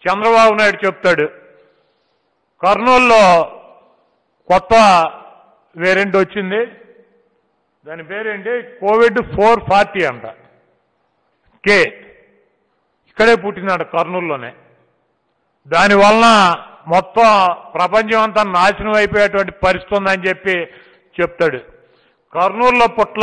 చంద్రబాబు నాయుడు చెప్తాడు కర్నూలులో కొత్త వేరియంట్ వచ్చింది దాని పేరేంటి కోవిడ్ ఫోర్ ఫార్టీ అంట కే ఇక్కడే పుట్టినాడు కర్నూలులోనే దానివలన మొత్తం ప్రపంచం అంతా నాశనం అయిపోయేటువంటి పరిస్థితి ఉందని చెప్పి చెప్తాడు కర్నూలులో పుట్ల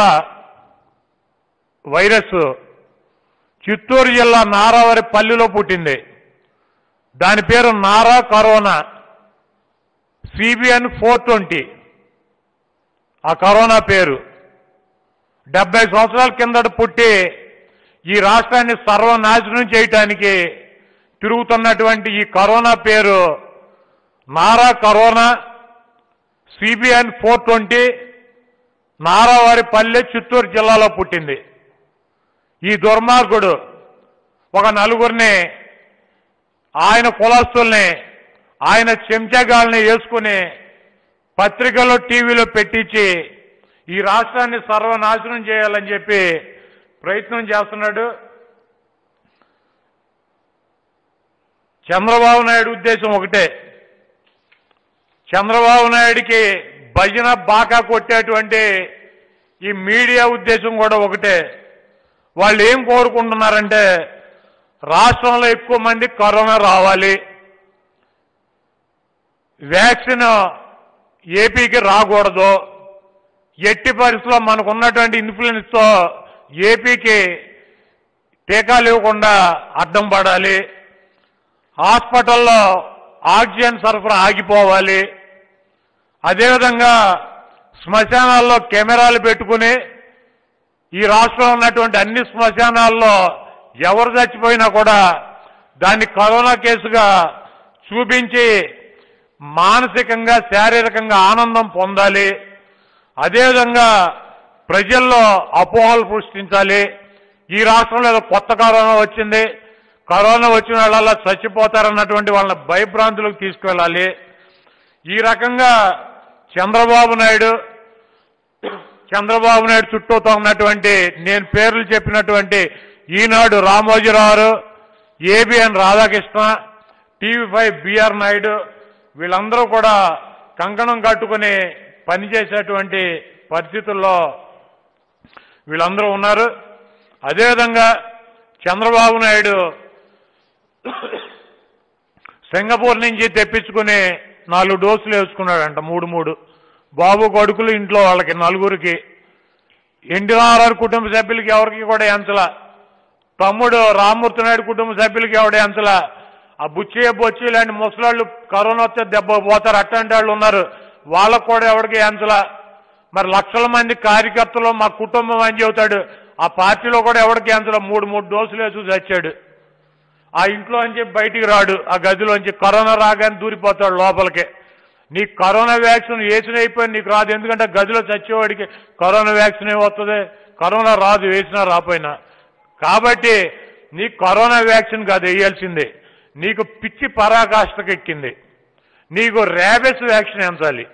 వైరస్ చిత్తూరు జిల్లా నారావరి పల్లిలో పుట్టింది దాని పేరు Nara corona CBN four twenty ఆ కరోనా పేరు డెబ్బై సంవత్సరాల కిందట పుట్టి ఈ రాష్ట్రాన్ని సర్వనాశనం చేయటానికి తిరుగుతున్నటువంటి ఈ కరోనా పేరు Nara corona CBN four twenty నారావారి పల్లె చిత్తూరు జిల్లాలో పుట్టింది ఈ దుర్మార్గుడు ఒక నలుగురిని ఆయన కులస్తుల్ని ఆయన చెంచగాల్ని వేసుకుని పత్రికల్లో టీవీలో పెట్టించి ఈ రాష్ట్రాన్ని సర్వనాశనం చేయాలని చెప్పి ప్రయత్నం చేస్తున్నాడు చంద్రబాబు నాయుడు ఉద్దేశం ఒకటే చంద్రబాబు నాయుడికి భజన బాకా కొట్టేటువంటి ఈ మీడియా ఉద్దేశం కూడా ఒకటే వాళ్ళు ఏం కోరుకుంటున్నారంటే రాష్ట్రంలో ఎక్కువ మంది కరోనా రావాలి వ్యాక్సిన్ ఏపీకి రాకూడదు ఎట్టి పరిస్థితుల్లో మనకు ఉన్నటువంటి ఇన్ఫ్లుయెన్స్తో ఏపీకి టీకాలు ఇవ్వకుండా అడ్డం పడాలి హాస్పిటల్లో ఆక్సిజన్ సరఫరా ఆగిపోవాలి అదేవిధంగా శ్మశానాల్లో కెమెరాలు పెట్టుకుని ఈ రాష్ట్రంలో ఉన్నటువంటి అన్ని శ్మశానాల్లో ఎవరు చచ్చిపోయినా కూడా దాన్ని కరోనా కేసుగా చూపించి మానసికంగా శారీరకంగా ఆనందం పొందాలి అదేవిధంగా ప్రజల్లో అపోహలు సృష్టించాలి ఈ రాష్ట్రంలో ఏదో కొత్త కరోనా వచ్చింది కరోనా వచ్చిన వాళ్ళ చచ్చిపోతారన్నటువంటి వాళ్ళని భయభ్రాంతులకు తీసుకువెళ్ళాలి ఈ రకంగా చంద్రబాబు నాయుడు చంద్రబాబు నాయుడు చుట్టూతో ఉన్నటువంటి నేను పేర్లు చెప్పినటువంటి Eenadu Ramoji Rao ABN Radhakrishna TV five BR Naidu వీళ్ళందరూ కూడా కంకణం కట్టుకుని పనిచేసేటువంటి పరిస్థితుల్లో వీళ్ళందరూ ఉన్నారు అదేవిధంగా చంద్రబాబు నాయుడు సింగపూర్ నుంచి తెప్పించుకుని నాలుగు డోసులు వేసుకున్నాడంట మూడు మూడు బాబు కొడుకులు ఇంట్లో వాళ్ళకి నలుగురికి ఎన్టీఆర్ఆర్ కుటుంబ సభ్యులకి ఎవరికి కూడా ఎంచల తమ్ముడు రామ్మూర్తి నాయుడు కుటుంబ సభ్యులకి ఎవడ ఎంచల ఆ బుచ్చి బొచ్చి ఇలాంటి ముసలాళ్ళు కరోనా వస్తే దెబ్బ పోతారు అట్లాంటి వాళ్ళు ఉన్నారు వాళ్ళకు కూడా ఎవరికి ఎంచల మరి లక్షల మంది కార్యకర్తలు మా కుటుంబం అని చెబుతాడు ఆ పార్టీలో కూడా ఎవరికి ఎంచల మూడు మూడు డోసులు వేసి చచ్చాడు ఆ ఇంట్లో నుంచి బయటికి రాడు ఆ గదిలోంచి కరోనా రాగానే దూరిపోతాడు లోపలికి నీకు కరోనా వ్యాక్సిన్ వేసిన అయిపోయి నీకు రాదు ఎందుకంటే గదిలో చచ్చేవాడికి కరోనా వ్యాక్సిన్ ఏమవుతుంది కరోనా రాదు వేసినా రాపోయినా కాబట్టి నీకు కరోనా వ్యాక్సిన్ కాదు వేయాల్సిందే నీకు పిచ్చి పరాకాష్ఠకు ఎక్కింది నీకు ర్యాబెస్ వ్యాక్సిన్ ఎంచాలి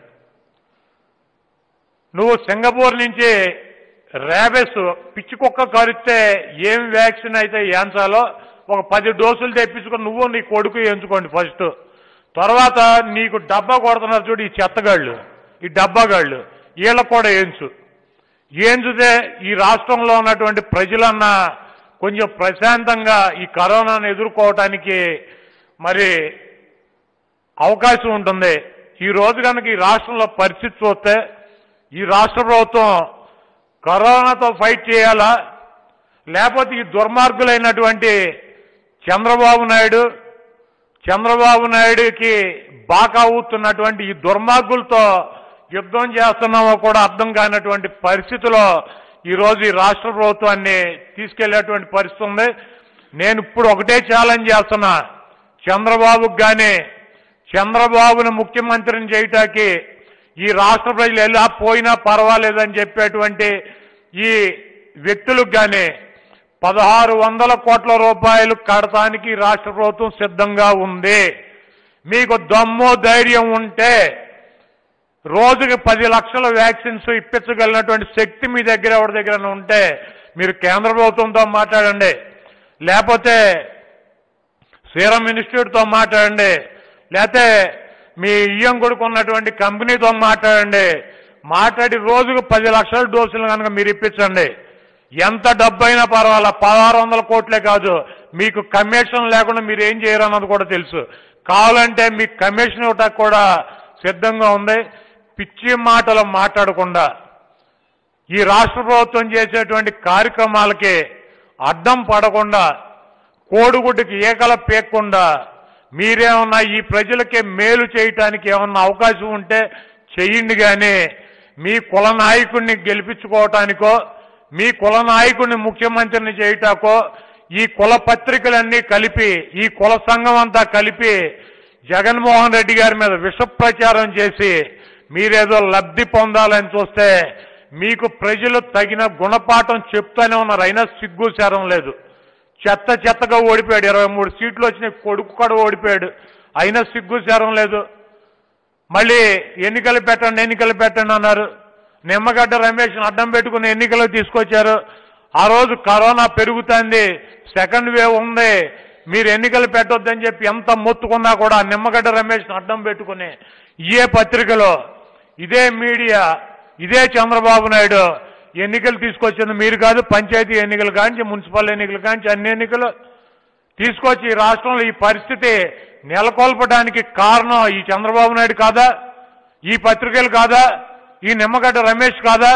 నువ్వు సింగపూర్ నుంచి ర్యాబెస్ పిచ్చి కుక్క కరిస్తే ఏం వ్యాక్సిన్ అయితే ఏంచాలో ఒక పది డోసులు తెప్పించుకొని నువ్వు నీ కొడుకు ఎంచుకోండి ఫస్ట్ తర్వాత నీకు డబ్బా కొడుతున్నారు చూడు ఈ చెత్తగాళ్ళు ఈ డబ్బాగాళ్ళు వీళ్ళకు కూడా ఏంచు ఏంచుతే ఈ రాష్ట్రంలో ఉన్నటువంటి ప్రజలన్నా కొంచెం ప్రశాంతంగా ఈ కరోనాను ఎదుర్కోవటానికి మరి అవకాశం ఉంటుంది ఈ రోజు కనుక ఈ రాష్ట్రంలో పరిస్థితి చూస్తే ఈ రాష్ట్ర ప్రభుత్వం కరోనాతో ఫైట్ చేయాలా లేకపోతే ఈ దుర్మార్గులైనటువంటి చంద్రబాబు నాయుడు చంద్రబాబు నాయుడుకి బాకా ఊతున్నటువంటి ఈ దుర్మార్గులతో యుద్ధం చేస్తున్నామో కూడా అర్థం కానటువంటి పరిస్థితిలో ఈరోజు ఈ రాష్ట్ర ప్రభుత్వాన్ని తీసుకెళ్లేటువంటి పరిస్థితి ఉంది నేను ఇప్పుడు ఒకటే ఛాలెంజ్ చేస్తున్నా చంద్రబాబుకి కానీ చంద్రబాబును ముఖ్యమంత్రిని చేయటానికి ఈ రాష్ట్ర ప్రజలు ఎలా పోయినా పర్వాలేదని చెప్పేటువంటి ఈ వ్యక్తులకు కానీ పదహారు వందల కోట్ల రూపాయలు కడటానికి ఈ రాష్ట్ర ప్రభుత్వం సిద్ధంగా ఉంది మీకు దమ్ము ధైర్యం ఉంటే రోజుకి పది లక్షల వ్యాక్సిన్స్ ఇప్పించగలిగినటువంటి శక్తి మీ దగ్గర ఎవరి దగ్గర ఉంటే మీరు కేంద్ర ప్రభుత్వంతో మాట్లాడండి లేకపోతే సీరం ఇన్స్టిట్యూట్తో మాట్లాడండి లేకపోతే మీ ఇయ్యం కొడుకు ఉన్నటువంటి కంపెనీతో మాట్లాడండి మాట్లాడి రోజుకు పది లక్షల డోసులు కనుక మీరు ఇప్పించండి ఎంత డబ్బు అయినా పర్వాలా పదహారు వందల కోట్లే కాదు మీకు కమిషన్ లేకుండా మీరు ఏం చేయరు అన్నది కూడా తెలుసు కావాలంటే మీకు కమిషన్ ఇవ్వటానికి కూడా సిద్ధంగా ఉంది పిచ్చి మాటలు మాట్లాడకుండా ఈ రాష్ట్ర ప్రభుత్వం చేసేటువంటి కార్యక్రమాలకి అడ్డం పడకుండా కోడిగుడ్డుకి ఏకల పేక్కుండా మీరేమన్నా ఈ ప్రజలకే మేలు చేయటానికి ఏమన్నా అవకాశం ఉంటే చెయ్యండి కానీ మీ కుల నాయకుడిని గెలిపించుకోవటానికో మీ కుల నాయకుడిని ముఖ్యమంత్రిని చేయటాకో ఈ కుల పత్రికలన్నీ కలిపి ఈ కుల సంఘం అంతా కలిపి జగన్మోహన్ రెడ్డి గారి మీద విష ప్రచారం చేసి మీరేదో లబ్ధి పొందాలని చూస్తే మీకు ప్రజలు తగిన గుణపాఠం చెప్తానే ఉన్నారు అయినా సిగ్గు శరం లేదు చెత్త చెత్తగా ఓడిపోయాడు ఇరవై మూడు సీట్లు వచ్చినాయి కొడుకు కూడా ఓడిపోయాడు అయినా సిగ్గు శరం లేదు మళ్ళీ ఎన్నికలు పెట్టండి ఎన్నికలు పెట్టండి అన్నారు నిమ్మగడ్డ రమేష్ అడ్డం పెట్టుకుని ఎన్నికలు తీసుకొచ్చారు ఆ రోజు కరోనా పెరుగుతుంది సెకండ్ వేవ్ ఉంది మీరు ఎన్నికలు పెట్టొద్దని చెప్పి ఎంత మొత్తుకున్నా కూడా నిమ్మగడ్డ రమేష్ అడ్డం పెట్టుకుని ఇదే పత్రికలో ఇదే మీడియా ఇదే చంద్రబాబు నాయుడు ఎన్నికలు తీసుకొచ్చింది మీరు కాదు పంచాయతీ ఎన్నికలు కాంచి మున్సిపల్ ఎన్నికలు కాంచి అన్ని ఎన్నికలు తీసుకొచ్చి ఈ రాష్ట్రంలో ఈ పరిస్థితి నెలకొల్పడానికి కారణం ఈ చంద్రబాబు నాయుడు కాదా ఈ పత్రికలు కాదా ఈ నిమ్మగడ్డ రమేష్ కాదా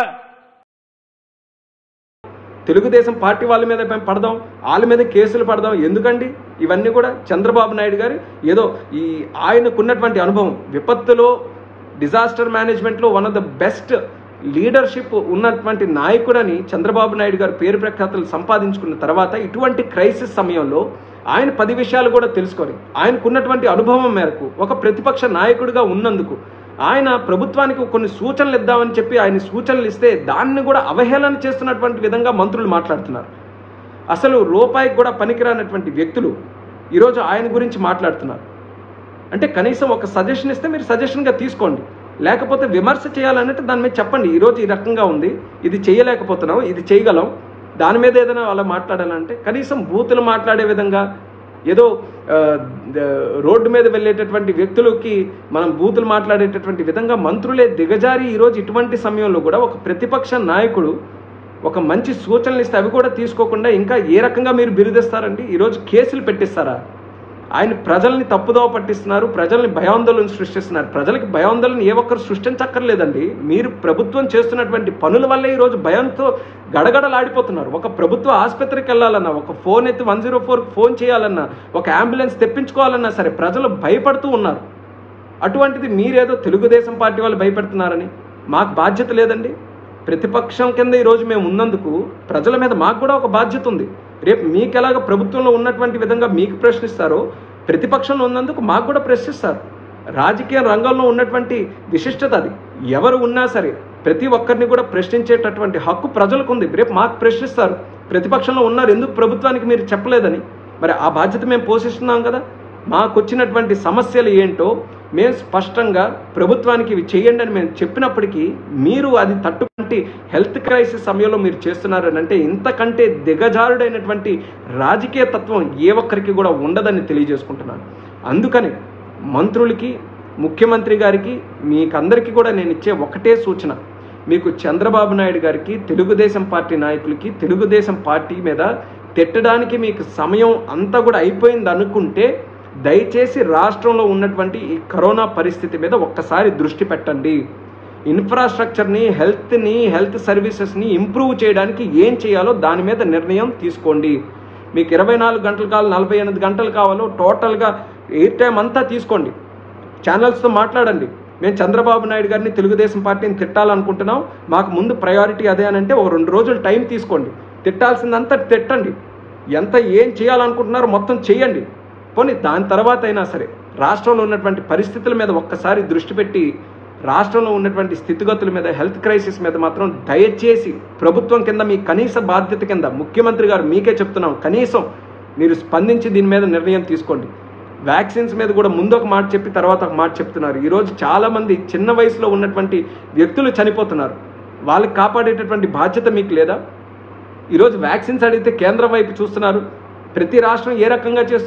తెలుగుదేశం పార్టీ వాళ్ళ మీద మేము పడదాం వాళ్ళ మీద కేసులు పడదాం ఎందుకండి ఇవన్నీ కూడా చంద్రబాబు నాయుడు గారు ఏదో ఈ ఆయనకున్నటువంటి అనుభవం విపత్తులో డిజాస్టర్ మేనేజ్మెంట్లో one of the best leadership ఉన్నటువంటి నాయకుడని చంద్రబాబు నాయుడు గారు పేరు ప్రఖ్యాతులు సంపాదించుకున్న తర్వాత ఇటువంటి క్రైసిస్ సమయంలో ఆయన పది విషయాలు కూడా తెలుసుకొని ఆయనకున్నటువంటి అనుభవం మేరకు ఒక ప్రతిపక్ష నాయకుడిగా ఉన్నందుకు ఆయన ప్రభుత్వానికి కొన్ని సూచనలు ఇద్దామని చెప్పి ఆయన సూచనలు ఇస్తే దాన్ని కూడా అవహేళన చేస్తున్నటువంటి విధంగా మంత్రులు మాట్లాడుతున్నారు అసలు రూపాయికి కూడా పనికిరానటువంటి వ్యక్తులు ఈరోజు ఆయన గురించి మాట్లాడుతున్నారు అంటే కనీసం ఒక సజెషన్ ఇస్తే మీరు సజెషన్గా తీసుకోండి లేకపోతే విమర్శ చేయాలన్నట్టు దాని మీద చెప్పండి ఈరోజు ఈ రకంగా ఉంది ఇది చేయలేకపోతున్నాం ఇది చేయగలం దాని మీద ఏదైనా అలా మాట్లాడాలంటే కనీసం బూతులు మాట్లాడే విధంగా ఏదో ఆ, ద- రోడ్డు మీద వెళ్ళేటటువంటి వ్యక్తులకి మనం బూతులు మాట్లాడేటటువంటి విధంగా మంత్రులే దిగజారి ఈరోజు ఇటువంటి సమయంలో కూడా ఒక ప్రతిపక్ష నాయకుడు ఒక మంచి సూచనలు ఇస్తే అవి కూడా తీసుకోకుండా ఇంకా ఏ రకంగా మీరు బిరుదిస్తారండి ఈరోజు కేసులు పెట్టిస్తారా ఆయన ప్రజల్ని తప్పుదోవ పట్టిస్తున్నారు ప్రజల్ని భయాందోళన సృష్టిస్తున్నారు ప్రజలకి భయాందోళన ఏ ఒక్కరు సృష్టించక్కర్లేదండి మీరు ప్రభుత్వం చేస్తున్నటువంటి పనుల వల్లే ఈరోజు భయంతో గడగడలాడిపోతున్నారు ఒక ప్రభుత్వ ఆసుపత్రికి వెళ్ళాలన్నా ఒక ఫోన్ ఎత్తి వన్ జీరో ఫోర్కి ఫోన్ చేయాలన్నా ఒక అంబులెన్స్ తెప్పించుకోవాలన్నా సరే ప్రజలు భయపడుతూ ఉన్నారు అటువంటిది మీరేదో తెలుగుదేశం పార్టీ వాళ్ళు భయపెడుతున్నారని మాకు బాధ్యత లేదండి ప్రతిపక్షం కింద ఈరోజు మేము ఉన్నందుకు ప్రజల మీద మాకు కూడా ఒక బాధ్యత ఉంది రేపు మీకు ఎలాగ ప్రభుత్వంలో ఉన్నటువంటి విధంగా మీకు ప్రశ్నిస్తారో ప్రతిపక్షంలో ఉన్నందుకు మాకు కూడా ప్రశ్నిస్తారు రాజకీయ రంగంలో ఉన్నటువంటి విశిష్టత అది ఎవరు ఉన్నా సరే ప్రతి ఒక్కరిని కూడా ప్రశ్నించేటటువంటి హక్కు ప్రజలకు ఉంది రేపు మాకు ప్రశ్నిస్తారు ప్రతిపక్షంలో ఉన్నారు ఎందుకు ప్రభుత్వానికి మీరు చెప్పలేదని మరి ఆ బాధ్యత మేము పోషిస్తున్నాం కదా మాకు వచ్చినటువంటి సమస్యలు ఏంటో మేము స్పష్టంగా ప్రభుత్వానికి ఇవి చేయండి అని మేము చెప్పినప్పటికీ మీరు అది తట్టుకుంటే హెల్త్ క్రైసిస్ సమయంలో మీరు చేస్తున్నారని అంటే ఇంతకంటే దిగజారుడైనటువంటి రాజకీయ తత్వం ఏ ఒక్కరికి కూడా ఉండదని తెలియజేసుకుంటున్నాను అందుకని మంత్రులకి ముఖ్యమంత్రి గారికి మీకందరికీ కూడా నేను ఇచ్చే ఒకటే సూచన మీకు చంద్రబాబు నాయుడు గారికి తెలుగుదేశం పార్టీ నాయకులకి తెలుగుదేశం పార్టీ మీద తిట్టడానికి మీకు సమయం అంతా కూడా అయిపోయింది అనుకుంటే దయచేసి రాష్ట్రంలో ఉన్నటువంటి ఈ కరోనా పరిస్థితి మీద ఒక్కసారి దృష్టి పెట్టండి ఇన్ఫ్రాస్ట్రక్చర్ని హెల్త్ని హెల్త్ సర్వీసెస్ని ఇంప్రూవ్ చేయడానికి ఏం చేయాలో దాని మీద నిర్ణయం తీసుకోండి మీకు ఇరవై నాలుగు గంటలు కావాలి నలభై ఎనిమిది గంటలు కావాలో టోటల్గా ఎయిర్ టైం అంతా తీసుకోండి ఛానల్స్తో మాట్లాడండి మేము చంద్రబాబు నాయుడు గారిని తెలుగుదేశం పార్టీని తిట్టాలనుకుంటున్నాం మాకు ముందు ప్రయారిటీ అదే అని అంటే ఒక రెండు రోజులు టైం తీసుకోండి తిట్టాల్సిందంతా తిట్టండి ఎంత ఏం చేయాలనుకుంటున్నారో మొత్తం చేయండి పోనీ దాని తర్వాత అయినా సరే రాష్ట్రంలో ఉన్నటువంటి పరిస్థితుల మీద ఒక్కసారి దృష్టి పెట్టి రాష్ట్రంలో ఉన్నటువంటి స్థితిగతుల మీద హెల్త్ క్రైసిస్ మీద మాత్రం దయచేసి ప్రభుత్వం కింద మీ కనీస బాధ్యత కింద ముఖ్యమంత్రి గారు మీకే చెప్తున్నాం కనీసం మీరు స్పందించి దీని మీద నిర్ణయం తీసుకోండి వ్యాక్సిన్స్ మీద కూడా ముందు ఒక మాట చెప్పి తర్వాత ఒక మాట చెప్తున్నారు ఈరోజు చాలామంది చిన్న వయసులో ఉన్నటువంటి వ్యక్తులు చనిపోతున్నారు వాళ్ళకి కాపాడేటటువంటి బాధ్యత మీకు లేదా ఈరోజు వ్యాక్సిన్స్ అడిగితే కేంద్రం వైపు చూస్తున్నారు ప్రతి రాష్ట్రం ఏ రకంగా చేస్తుంది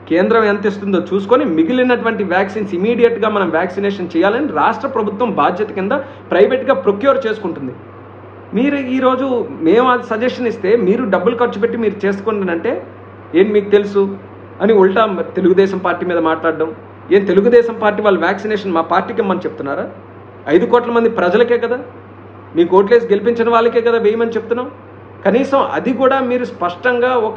కేంద్రం ఎంత ఇస్తుందో చూసుకొని మిగిలినటువంటి వ్యాక్సిన్స్ ఇమీడియట్గా మనం వ్యాక్సినేషన్ చేయాలని రాష్ట్ర ప్రభుత్వం బాధ్యత కింద ప్రైవేట్గా ప్రొక్యూర్ చేసుకుంటుంది మీరు ఈరోజు మేము అది సజెషన్ ఇస్తే మీరు డబ్బులు ఖర్చు పెట్టి మీరు చేసుకుంటానంటే ఏం మీకు తెలుసు అని ఉల్టా తెలుగుదేశం పార్టీ మీద మాట్లాడడం ఏం తెలుగుదేశం పార్టీ వాళ్ళు వ్యాక్సినేషన్ మా పార్టీకి ఇమ్మని చెప్తున్నారా ఐదు కోట్ల మంది ప్రజలకే కదా మీ కోట్లేసి గెలిపించిన వాళ్ళకే కదా వేయమని చెప్తున్నాం కనీసం అది కూడా మీరు స్పష్టంగా ఒక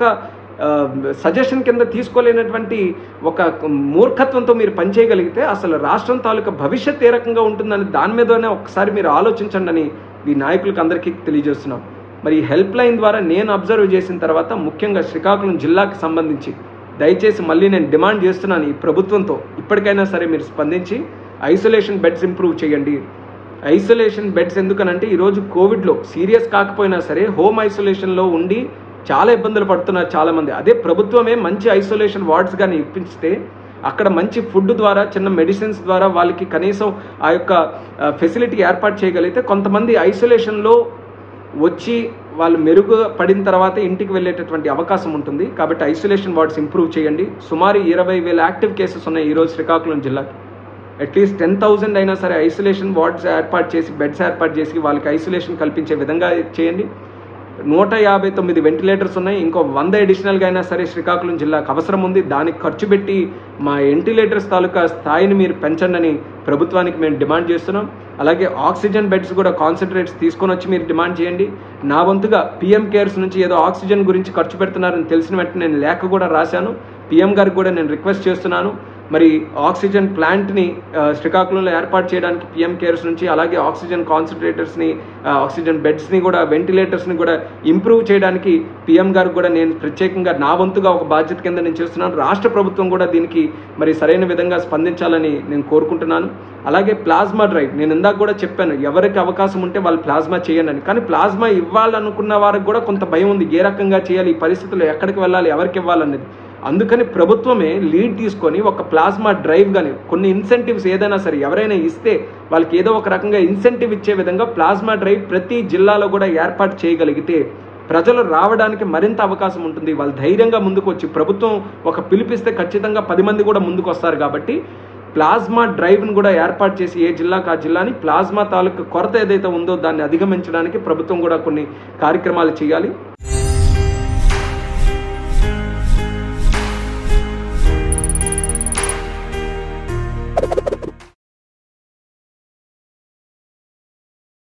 సజెషన్ కింద తీసుకోలేనటువంటి ఒక మూర్ఖత్వంతో మీరు పనిచేయగలిగితే అసలు రాష్ట్రం తాలూకా భవిష్యత్ ఏ రకంగా ఉంటుందని దాని మీదనే ఒకసారి మీరు ఆలోచించండి అని ఈ నాయకులకు అందరికీ తెలియజేస్తున్నాం మరి ఈ హెల్ప్ లైన్ ద్వారా నేను అబ్జర్వ్ చేసిన తర్వాత ముఖ్యంగా శ్రీకాకుళం జిల్లాకి సంబంధించి దయచేసి మళ్ళీ నేను డిమాండ్ చేస్తున్నాను ఈ ప్రభుత్వంతో ఇప్పటికైనా సరే మీరు స్పందించి ఐసోలేషన్ బెడ్స్ ఇంప్రూవ్ చేయండి ఐసోలేషన్ బెడ్స్ ఎందుకనంటే ఈరోజు కోవిడ్లో సీరియస్ కాకపోయినా సరే హోమ్ ఐసోలేషన్లో ఉండి చాలా ఇబ్బందులు పడుతున్నారు చాలామంది అదే ప్రభుత్వమే మంచి ఐసోలేషన్ వార్డ్స్ కానీ ఇప్పిస్తే అక్కడ మంచి ఫుడ్ ద్వారా చిన్న మెడిసిన్స్ ద్వారా వాళ్ళకి కనీసం ఆ యొక్క ఫెసిలిటీ ఏర్పాటు చేయగలిగితే కొంతమంది ఐసోలేషన్లో వచ్చి వాళ్ళు మెరుగుపడిన తర్వాత ఇంటికి వెళ్ళేటటువంటి అవకాశం ఉంటుంది కాబట్టి ఐసోలేషన్ వార్డ్స్ ఇంప్రూవ్ చేయండి సుమారు ఇరవై వేల యాక్టివ్ కేసెస్ ఉన్నాయి ఈరోజు శ్రీకాకుళం జిల్లాకి అట్లీస్ట్ టెన్ థౌజండ్ అయినా సరే ఐసోలేషన్ వార్డ్స్ ఏర్పాటు చేసి బెడ్స్ ఏర్పాటు చేసి వాళ్ళకి ఐసోలేషన్ కల్పించే విధంగా చేయండి నూట యాభై తొమ్మిది వెంటిలేటర్స్ ఉన్నాయి ఇంకో వంద అడిషనల్గా అయినా సరే శ్రీకాకుళం జిల్లాకు అవసరం ఉంది దానికి ఖర్చు పెట్టి మా వెంటిలేటర్స్ తాలూకా స్థాయిని మీరు పెంచండి అని ప్రభుత్వానికి మేము డిమాండ్ చేస్తున్నాం అలాగే ఆక్సిజన్ బెడ్స్ కూడా కాన్సన్ట్రేట్స్ తీసుకొని వచ్చి మీరు డిమాండ్ చేయండి నా వంతుగా పిఎం కేర్స్ నుంచి ఏదో ఆక్సిజన్ గురించి ఖర్చు పెడుతున్నారని తెలిసిన వెంటనే నేను లేఖ కూడా రాశాను పిఎం గారికి కూడా నేను రిక్వెస్ట్ చేస్తున్నాను మరి ఆక్సిజన్ ప్లాంట్ని ఆ, శ్రీకాకుళంలో ఏర్పాటు చేయడానికి పిఎం కేర్స్ నుంచి అలాగే ఆక్సిజన్ కాన్సన్ట్రేటర్స్ని ఆ, ఆక్సిజన్ బెడ్స్ని కూడా వెంటిలేటర్స్ని కూడా ఇంప్రూవ్ చేయడానికి పిఎం గారికి కూడా నేను ప్రత్యేకంగా నా వంతుగా ఒక బాధ్యత కింద నేను చేస్తున్నాను రాష్ట్ర ప్రభుత్వం కూడా దీనికి మరి సరైన విధంగా స్పందించాలని నేను కోరుకుంటున్నాను అలాగే ప్లాస్మా డ్రైవ్ నేను ఇందాక కూడా చెప్పాను ఎవరికి అవకాశం ఉంటే వాళ్ళు ప్లాస్మా చేయండి అని కానీ ప్లాస్మా ఇవ్వాలనుకున్న వారికి కూడా కొంత భయం ఉంది ఏ రకంగా చేయాలి ఈ పరిస్థితుల్లో ఎక్కడికి వెళ్ళాలి ఎవరికి ఇవ్వాలనేది అందుకని ప్రభుత్వమే లీడ్ తీసుకొని ఒక ప్లాస్మా డ్రైవ్ కానీ కొన్ని ఇన్సెంటివ్స్ ఏదైనా సరే ఎవరైనా ఇస్తే వాళ్ళకి ఏదో ఒక రకంగా ఇన్సెంటివ్ ఇచ్చే విధంగా ప్లాస్మా డ్రైవ్ ప్రతి జిల్లాలో కూడా ఏర్పాటు చేయగలిగితే ప్రజలు రావడానికి మరింత అవకాశం ఉంటుంది వాళ్ళు ధైర్యంగా ముందుకు వచ్చి ప్రభుత్వం ఒక పిలిపిస్తే ఖచ్చితంగా పది మంది కూడా ముందుకు వస్తారు కాబట్టి ప్లాస్మా డ్రైవ్ను కూడా ఏర్పాటు చేసి ఏ జిల్లాకు ఆ జిల్లాని ప్లాస్మా తాలూకు కొరత ఏదైతే ఉందో దాన్ని అధిగమించడానికి ప్రభుత్వం కూడా కొన్ని కార్యక్రమాలు చేయాలి